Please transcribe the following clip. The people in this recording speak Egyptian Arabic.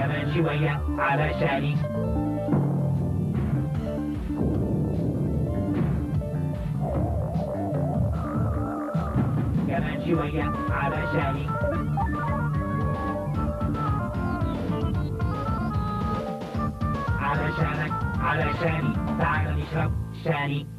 كمان شوية علشاني كمان شوية علشاني علشانك علشاني تعال نشرب شاني